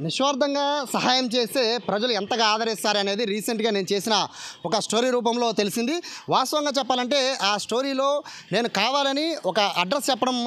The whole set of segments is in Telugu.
నిస్వార్థంగా సహాయం చేస్తే ప్రజలు ఎంతగా ఆదరిస్తారనేది రీసెంట్గా నేను చేసిన ఒక స్టోరీ రూపంలో తెలిసింది వాస్తవంగా చెప్పాలంటే ఆ స్టోరీలో నేను కావాలని ఒక అడ్రస్ చెప్పడం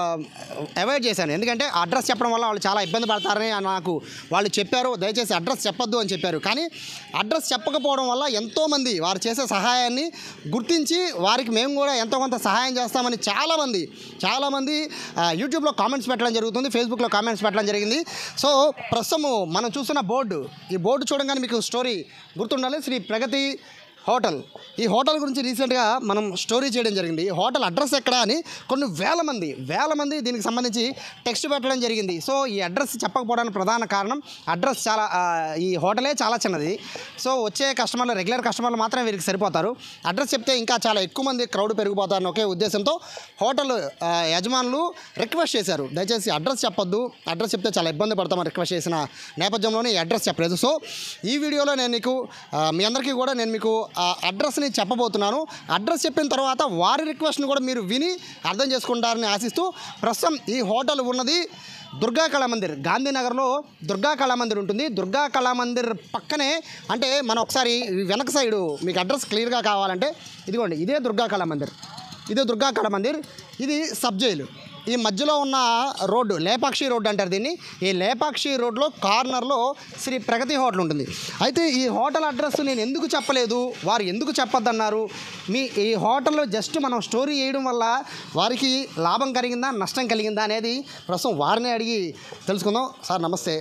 అవాయిడ్ చేశాను ఎందుకంటే ఆ అడ్రస్ చెప్పడం వల్ల వాళ్ళు చాలా ఇబ్బంది పడతారని నాకు వాళ్ళు చెప్పారు దయచేసి అడ్రస్ చెప్పొద్దు అని చెప్పారు కానీ అడ్రస్ చెప్పకపోవడం వల్ల ఎంతోమంది వారు చేసే సహాయాన్ని గుర్తించి వారికి మేము కూడా ఎంతో కొంత సహాయం చేస్తామని చాలామంది చాలామంది ఆ, యూట్యూబ్లో కామెంట్స్ పెట్టడం జరుగుతుంది ఫేస్బుక్లో కామెంట్స్ పెట్టడం జరిగింది సో ప్రస్తుతము మనం చూస్తున్న బోర్డు ఈ బోర్డు చూడగానే మీకు స్టోరీ గుర్తుండాలి శ్రీ ప్రగతి హోటల్ ఈ హోటల్ గురించి రీసెంట్గా మనం స్టోరీ చేయడం జరిగింది ఈ హోటల్ అడ్రస్ ఎక్కడ అని కొన్ని వేల మంది వేల మంది దీనికి సంబంధించి టెక్స్ట్ పెట్టడం జరిగింది సో ఈ అడ్రస్ చెప్పకపోవడానికి ప్రధాన కారణం అడ్రస్ చాలా ఆ, ఈ హోటలే చాలా చిన్నది సో వచ్చే కస్టమర్లు రెగ్యులర్ కస్టమర్లు మాత్రమే వీరికి సరిపోతారు అడ్రస్ చెప్తే ఇంకా చాలా ఎక్కువ మంది క్రౌడ్ పెరిగిపోతారని ఒకే ఉద్దేశంతో హోటల్ ఆ, యజమానులు రిక్వెస్ట్ చేశారు దయచేసి అడ్రస్ చెప్పొద్దు అడ్రస్ చెప్తే చాలా ఇబ్బంది పడతామని రిక్వెస్ట్ చేసిన నేపథ్యంలోనే ఈ అడ్రస్ చెప్పలేదు సో ఈ వీడియోలో నేను మీకు ఆ, మీ అందరికీ కూడా నేను మీకు ఆ అడ్రస్ని చెప్పబోతున్నాను అడ్రస్ చెప్పిన తర్వాత వారి రిక్వెస్ట్ని కూడా మీరు విని అర్థం చేసుకుంటారని ఆశిస్తూ ప్రస్తుతం ఈ హోటల్ ఉన్నది దుర్గా కళామందిర్ గాంధీనగర్లో దుర్గా కళామందిర్ ఉంటుంది దుర్గా కళామందిర్ పక్కనే అంటే మనం ఒకసారి ఈ వెనక సైడు మీకు అడ్రస్ క్లియర్గా కావాలంటే ఇదిగోండి ఇదే దుర్గా కళామందిర్ ఇదే దుర్గా కళామందిర్ ఇది సబ్ జైలు ఈ మధ్యలో ఉన్న రోడ్డు లేపాక్షి రోడ్డు అంటారు దీన్ని ఈ లేపాక్షి రోడ్లో కార్నర్లో శ్రీ ప్రగతి హోటల్ ఉంటుంది అయితే ఈ హోటల్ అడ్రస్ నేను ఎందుకు చెప్పలేదు వారు ఎందుకు చెప్పొద్దన్నారు మీ ఈ హోటల్లో జస్ట్ మనం స్టోరీ చేయడం వల్ల వారికి లాభం కలిగిందా నష్టం కలిగిందా అనేది ప్రస్తుతం వారిని అడిగి తెలుసుకుందాం సార్ నమస్తే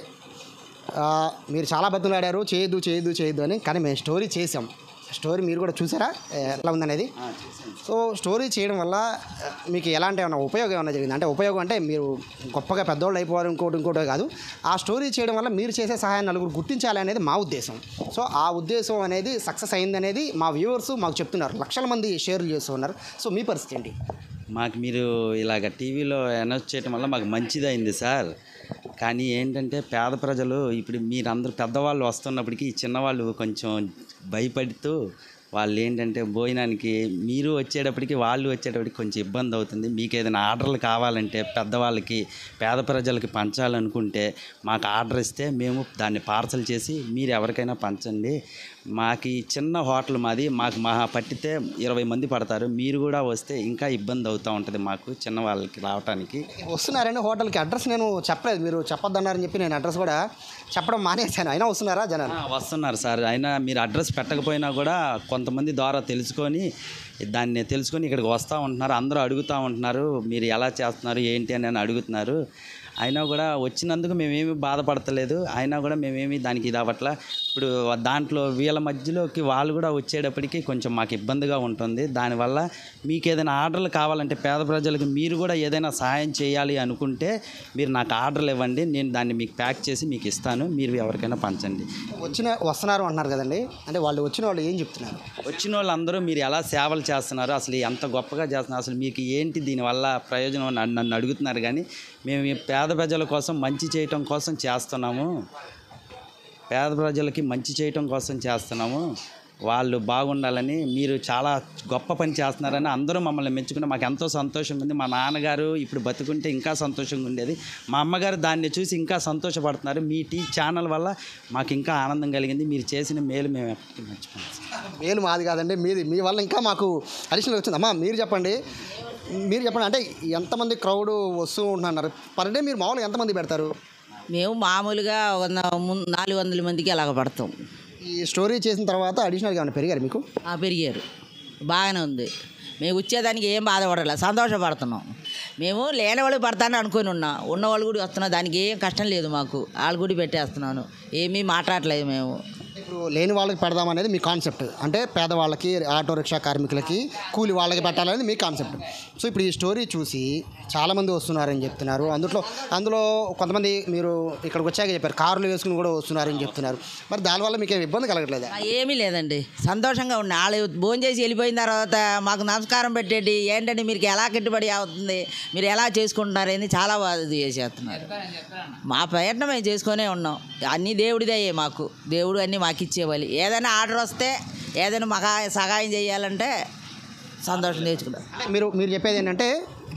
ఆ, మీరు చాలా బతులాడారు చేయొద్దు చేయొద్దు చేయొద్దు అని కానీ మేము స్టోరీ చేసాం స్టోరీ మీరు కూడా చూసారా ఎట్లా ఉందనేది సో స్టోరీ చేయడం వల్ల ఆ, మీకు ఎలాంటి ఏమైనా ఉపయోగం ఏమైనా జరిగింది అంటే ఉపయోగం అంటే మీరు గొప్పగా పెద్దోళ్ళు అయిపోవారు ఇంకోటి ఇంకోటి కాదు ఆ స్టోరీ చేయడం వల్ల మీరు చేసే సహాయం నలుగురు గుర్తించాలి అనేది మా ఉద్దేశం సో ఆ ఉద్దేశం అనేది సక్సెస్ అయింది అనేది మా వ్యూవర్స్ మాకు చెప్తున్నారు లక్షల మంది షేర్లు చేస్తున్నారు సో మీ పరిస్థితి ఏంటి మాకు మీరు ఇలాగ టీవీలో అనౌన్స్ చేయడం వల్ల మాకు మంచిదైంది సార్ కానీ ఏంటంటే పేద ప్రజలు ఇప్పుడు మీరందరూ పెద్దవాళ్ళు వస్తున్నప్పటికీ ఈ చిన్నవాళ్ళు కొంచెం భయపడుతూ వాళ్ళు ఏంటంటే భోజనానికి మీరు వచ్చేటప్పటికి వాళ్ళు వచ్చేటప్పటికి కొంచెం ఇబ్బంది అవుతుంది మీకు ఏదైనా ఆర్డర్లు కావాలంటే పెద్దవాళ్ళకి పేద ప్రజలకి పంచాలనుకుంటే మాకు ఆర్డర్ ఇస్తే మేము దాన్ని పార్సల్ చేసి మీరు ఎవరికైనా పంచండి మాకు ఈ చిన్న హోటల్ మాది మాకు మహా పట్టితే ఇరవై మంది పడతారు మీరు కూడా వస్తే ఇంకా ఇబ్బంది అవుతూ ఉంటుంది మాకు చిన్న వాళ్ళకి రావటానికి వస్తున్నారండి హోటల్కి అడ్రస్ నేను చెప్పలేదు మీరు చెప్పొద్దన్నారని చెప్పి నేను అడ్రస్ కూడా చెప్పడం మానేశాను అయినా వస్తున్నారా జనాలు ఆ, వస్తున్నారు సార్ అయినా మీరు అడ్రస్ పెట్టకపోయినా కూడా కొంతమంది ద్వారా తెలుసుకొని దాన్ని తెలుసుకొని ఇక్కడికి వస్తూ ఉంటున్నారు అందరూ అడుగుతూ ఉంటున్నారు మీరు ఎలా చేస్తున్నారు ఏంటి అని అని అడుగుతున్నారు అయినా కూడా వచ్చినందుకు మేమేమి బాధపడతలేదు అయినా కూడా మేమేమి దానికి ఇది అవ్వట్ల ఇప్పుడు దాంట్లో వీళ్ళ మధ్యలోకి వాళ్ళు కూడా వచ్చేటప్పటికి కొంచెం మాకు ఇబ్బందిగా ఉంటుంది దానివల్ల మీకు ఏదైనా ఆర్డర్లు కావాలంటే పేద ప్రజలకు మీరు కూడా ఏదైనా సహాయం చేయాలి అనుకుంటే మీరు నాకు ఆర్డర్లు ఇవ్వండి నేను దాన్ని మీకు ప్యాక్ చేసి మీకు ఇస్తాను మీరు ఎవరికైనా పంచండి వచ్చిన వస్తున్నారు అన్నారు కదండి అంటే వాళ్ళు వచ్చిన వాళ్ళు ఏం చెప్తున్నారు వచ్చిన వాళ్ళందరూ మీరు ఎలా సేవలు చేస్తున్నారు అసలు ఎంత గొప్పగా చేస్తున్నారు అసలు మీకు ఏంటి దీనివల్ల ప్రయోజనం అని నన్ను నన్ను అడుగుతున్నారు కానీ మేము ఈ పేద ప్రజల కోసం మంచి చేయటం కోసం చేస్తున్నాము పేద ప్రజలకి మంచి చేయటం కోసం చేస్తున్నాము వాళ్ళు బాగుండాలని మీరు చాలా గొప్ప పని చేస్తున్నారని అందరూ మమ్మల్ని మెచ్చుకుని మాకు ఎంతో సంతోషంగా ఉంది మా నాన్నగారు ఇప్పుడు బతుకుంటే ఇంకా సంతోషంగా ఉండేది మా అమ్మగారు దాన్ని చూసి ఇంకా సంతోషపడుతున్నారు మీ టీ ఛానల్ వల్ల మాకు ఇంకా ఆనందం కలిగింది మీరు చేసిన మేలు మేము ఎప్పటికీ మర్చిపోం సార్. మేలు మాది కాదండి మీది మీ వల్ల ఇంకా మాకు అడిషనల్ వచ్చింది అమ్మా మీరు చెప్పండి మీరు చెప్పండి అంటే ఎంతమంది క్రౌడ్ వస్తూ ఉంటున్నారు పర్ డే మీరు మామూలుగా ఎంతమంది పెడతారు మేము మామూలుగా వంద ముం- నాలుగు వందల మందికి అలాగ పడతాం ఈ స్టోరీ చేసిన తర్వాత అడిషనల్గా ఏమైనా పెరిగారు మీకు ఆ, పెరిగారు బాగానే ఉంది మేము వచ్చేదానికి ఏం బాధపడలే సంతోషపడుతున్నాం మేము లేని వాళ్ళు పడతానని అనుకుని ఉన్నా ఉన్న వాళ్ళు కూడా వస్తున్నా దానికి ఏం కష్టం లేదు మాకు వాళ్ళు కూడా పెట్టేస్తున్నాను ఏమీ మాట్లాడలేదు మేము ఇప్పుడు లేని వాళ్ళకి పెడదాం అనేది మీ కాన్సెప్ట్ అంటే పేదవాళ్ళకి ఆటో రిక్షా కార్మికులకి కూలి వాళ్ళకి పెట్టాలనేది మీ కాన్సెప్ట్ సో ఇప్పుడు ఈ స్టోరీ చూసి చాలామంది వస్తున్నారని చెప్తున్నారు అందులో అందులో కొంతమంది మీరు ఇక్కడికి వచ్చాక చెప్పారు కార్లు వేసుకుని కూడా వస్తున్నారని చెప్తున్నారు మరి దానివల్ల మీకు ఏం ఇబ్బంది కలగట్లేదా ఆ, ఏమీ లేదండి సంతోషంగా ఉన్నా వాళ్ళు భోజనం చేసి వెళ్ళిపోయిన తర్వాత మాకు నమస్కారం పెట్టేటి ఏంటంటే మీరు ఎలా కట్టుబడి అవుతుంది మీరు ఎలా చేసుకుంటున్నారు ఏంది చాలా బాగా ఇది చేసేస్తున్నారు మా ప్రయత్నం మేము చేసుకునే ఉన్నాం అన్నీ దేవుడిదే మాకు దేవుడు అన్నీ మాకు ఇచ్చేవాలి ఏదైనా ఆర్డర్ వస్తే ఏదైనా మాకు సహాయం చేయాలంటే సంతోషం తెచ్చుకుంటాం అంటే మీరు మీరు చెప్పేది ఏంటంటే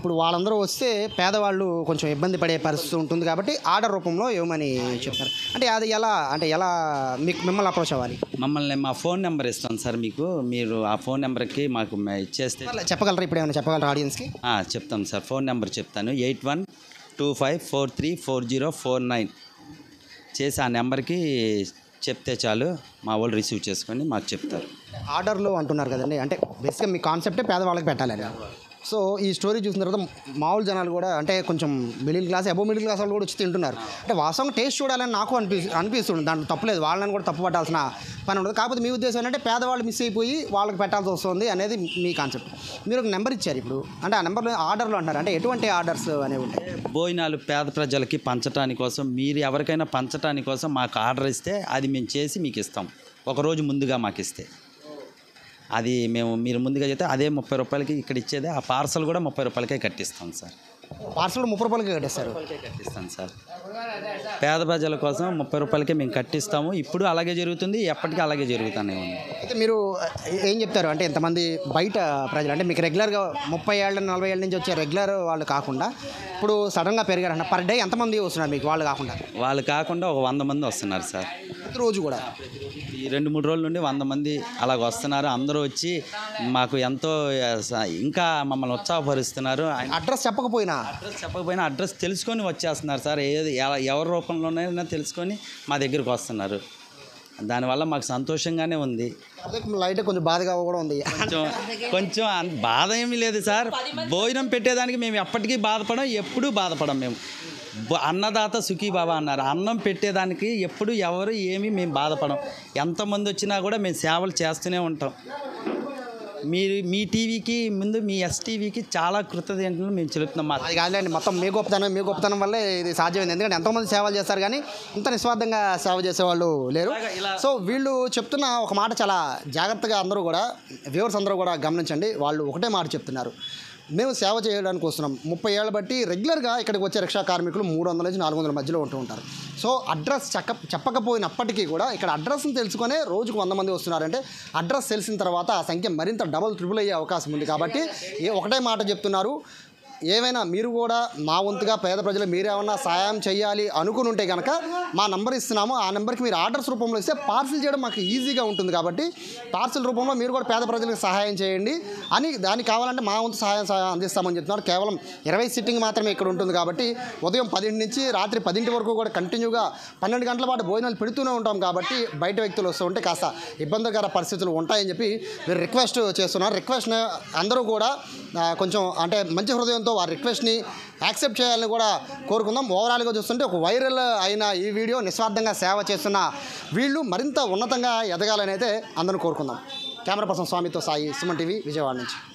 ఇప్పుడు వాళ్ళందరూ వస్తే పేదవాళ్ళు కొంచెం ఇబ్బంది పడే పరిస్థితి ఉంటుంది కాబట్టి ఆర్డర్ రూపంలో ఇవ్వమని చెప్తారు అంటే అది ఎలా అంటే ఎలా మీకు మిమ్మల్ని అప్రోచ్ అవ్వాలి మమ్మల్ని మా ఫోన్ నెంబర్ ఇస్తాను సార్ మీకు మీరు ఆ ఫోన్ నెంబర్కి మాకు మే- ఇచ్చేస్తే పర్లేదు, చెప్పగలరా ఇప్పుడు ఏమైనా చెప్పగలరా ఆడియన్స్కి ఆ, చెప్తాను సార్ ఫోన్ నెంబర్ చెప్తాను eight one two five four three four zero four nine చేసి ఆ నెంబర్కి చెప్తే చాలు మా వాళ్ళు రిసీవ్ చేసుకొని మాకు చెప్తారు ఆర్డర్లు అంటున్నారు కదండి అంటే బేసిక్గా మీ కాన్సెప్టే పేదవాళ్ళకి పెట్టాలని సో ఈ స్టోరీ చూసిన తర్వాత మామూలు జనాలు కూడా అంటే కొంచెం మిడిల్ క్లాస్ అబో మిడిల్ క్లాస్ వాళ్ళు కూడా వచ్చి తింటున్నారు అంటే వాస్తవంగా టేస్ట్ చూడాలని నాకు అనిపి అనిపిస్తుంది దాంట్లో తప్పలేదు వాళ్ళని కూడా తప్పు పట్టాల్సిన పని ఉండదు కాకపోతే మీ ఉద్దేశం ఏంటంటే పేదవాళ్ళు మిస్ అయిపోయి వాళ్ళకి పెట్టాల్సి వస్తుంది అనేది మీ కాన్సెప్ట్ మీరు ఒక నెంబర్ ఇచ్చారు ఇప్పుడు అంటే ఆ నెంబర్లో ఆర్డర్లు అంటారు అంటే ఎటువంటి ఆర్డర్స్ అనేవి ఉంటాయి భోజనాలు పేద ప్రజలకి పంచటాని కోసం మీరు ఎవరికైనా పంచటాని కోసం మాకు ఆర్డర్ ఇస్తే అది మేము చేసి మీకు ఇస్తాం ఒకరోజు ముందుగా మాకు ఇస్తే అది మేము మీరు ముందుగా చెప్తే అదే ముప్పై రూపాయలకి ఇక్కడ ఇచ్చేదే ఆ పార్సల్ కూడా ముప్పై రూపాయలకే కట్టిస్తాం సార్ పార్సల్ ముప్పై రూపాయలకి కట్టేస్తారు కట్టిస్తాం సార్ పేద ప్రజల కోసం ముప్పై రూపాయలకే మేము కట్టిస్తాము ఇప్పుడు అలాగే జరుగుతుంది ఎప్పటికీ అలాగే జరుగుతూనే ఉంది అయితే మీరు ఏ- ఏం చెప్తారు అంటే ఇంతమంది బయట ప్రజలు అంటే మీకు రెగ్యులర్గా ముప్పై ఏళ్ళ నలభై ఏళ్ళ నుంచి వచ్చే రెగ్యులర్ వాళ్ళు కాకుండా ఇప్పుడు సడన్గా పెరిగారంట పర్ డే ఎంతమంది వస్తున్నారు మీకు వాళ్ళు కాకుండా వాళ్ళు కాకుండా ఒక వంద మంది వస్తున్నారు సార్ ప్రతిరోజు కూడా ఈ రెండు మూడు రోజుల నుండి వంద మంది అలాగ వస్తున్నారు అందరూ వచ్చి మాకు ఎంతో ఆ, స- ఇంకా మమ్మల్ని ఉత్సాహపరుస్తున్నారు ఆయన అడ్రస్ చెప్పకపోయినా అడ్రస్ చెప్పకపోయినా అడ్రస్ తెలుసుకొని వచ్చేస్తున్నారు సార్ ఏది ఎలా- ఎవరి రూపంలోనైనా తెలుసుకొని మా దగ్గరికి వస్తున్నారు దానివల్ల మాకు సంతోషంగానే ఉంది అదే లైట్ కొంచెం బాధగా కూడా ఉంది కొంచెం కొంచెం అంత బాధ ఏమీ లేదు సార్ భోజనం పెట్టేదానికి మేము ఎప్పటికీ బాధపడం ఎప్పుడూ బాధపడం మేము బ- అన్నదాత సుఖీ బాబా అన్నారు అన్నం పెట్టేదానికి ఎప్పుడు ఎవరు ఏమీ మేము బాధపడం ఎంతమంది వచ్చినా కూడా మేము సేవలు చేస్తూనే ఉంటాం మీరు మీ టీవీకి ముందు మీ ఎస్టీవీకి చాలా కృతజ్ఞతలు మేము చెల్లుతున్నాం మా అది కాదులేండి మొత్తం మీ గొప్పతనం మీ గొప్పతనం వల్లే ఇది సాధ్యమైంది ఎందుకంటే ఎంతోమంది సేవలు చేస్తారు కానీ ఇంత నిస్వార్థంగా సేవ చేసేవాళ్ళు లేరు సో వీళ్ళు చెప్తున్న ఒక మాట చాలా జాగ్రత్తగా అందరూ కూడా వ్యూవర్స్ అందరూ కూడా గమనించండి వాళ్ళు ఒకటే మాట చెప్తున్నారు మేము సేవ చేయడానికి వస్తున్నాం ముప్పై ఏళ్ళ బట్టి రెగ్యులర్గా ఇక్కడికి వచ్చే రిక్షా కార్మికులు మూడు వందల నుంచి నాలుగు వందల మధ్యలో ఉంటూ ఉంటారు సో అడ్రస్ చెక్క చెప్పకపోయినప్పటికీ కూడా ఇక్కడ అడ్రస్ని తెలుసుకొనే రోజుకు వంద మంది వస్తున్నారంటే అడ్రస్ తెలిసిన తర్వాత ఆ సంఖ్య మరింత డబల్ ట్రిపుల్ అయ్యే అవకాశం ఉంది కాబట్టి ఏ ఒకటే మాట చెప్తున్నారు ఏమైనా మీరు కూడా మా వంతుగా పేద ప్రజలు మీరేమన్నా సాయం చేయాలి అనుకుని ఉంటే కనుక మా నంబర్ ఇస్తున్నాము ఆ నెంబర్కి మీరు ఆర్డర్స్ రూపంలో ఇస్తే పార్సిల్ చేయడం మాకు ఈజీగా ఉంటుంది కాబట్టి పార్సిల్ రూపంలో మీరు కూడా పేద ప్రజలకు సహాయం చేయండి అని దానికి కావాలంటే మా వంతు సహాయం సహాయం అందిస్తామని చెప్తున్నారు కేవలం ఇరవై సిట్టింగ్ మాత్రమే ఇక్కడ ఉంటుంది కాబట్టి ఉదయం పదింటి నుంచి రాత్రి పదింటి వరకు కూడా కంటిన్యూగా పన్నెండు గంటల పాటు భోజనాలు పెడుతూనే ఉంటాం కాబట్టి బయట వ్యక్తులు వస్తూ ఉంటే కాస్త ఇబ్బందికర పరిస్థితులు ఉంటాయని చెప్పి మీరు రిక్వెస్ట్ చేస్తున్నారు రిక్వెస్ట్ అందరూ కూడా ఆ, కొంచెం అంటే మంచి హృదయంతో వారి రిక్వెస్ట్ని యాక్సెప్ట్ చేయాలని కూడా కోరుకుందాం ఓవరాల్గా చూస్తుంటే ఒక వైరల్ అయిన ఈ వీడియో నిస్వార్థంగా సేవ చేస్తున్న వీళ్ళు మరింత ఉన్నతంగా ఎదగాలని అయితే అందరూ కోరుకుందాం కెమెరా పర్సన్ స్వామితో సాయి సుమన్ టీవీ విజయవాడ నుంచి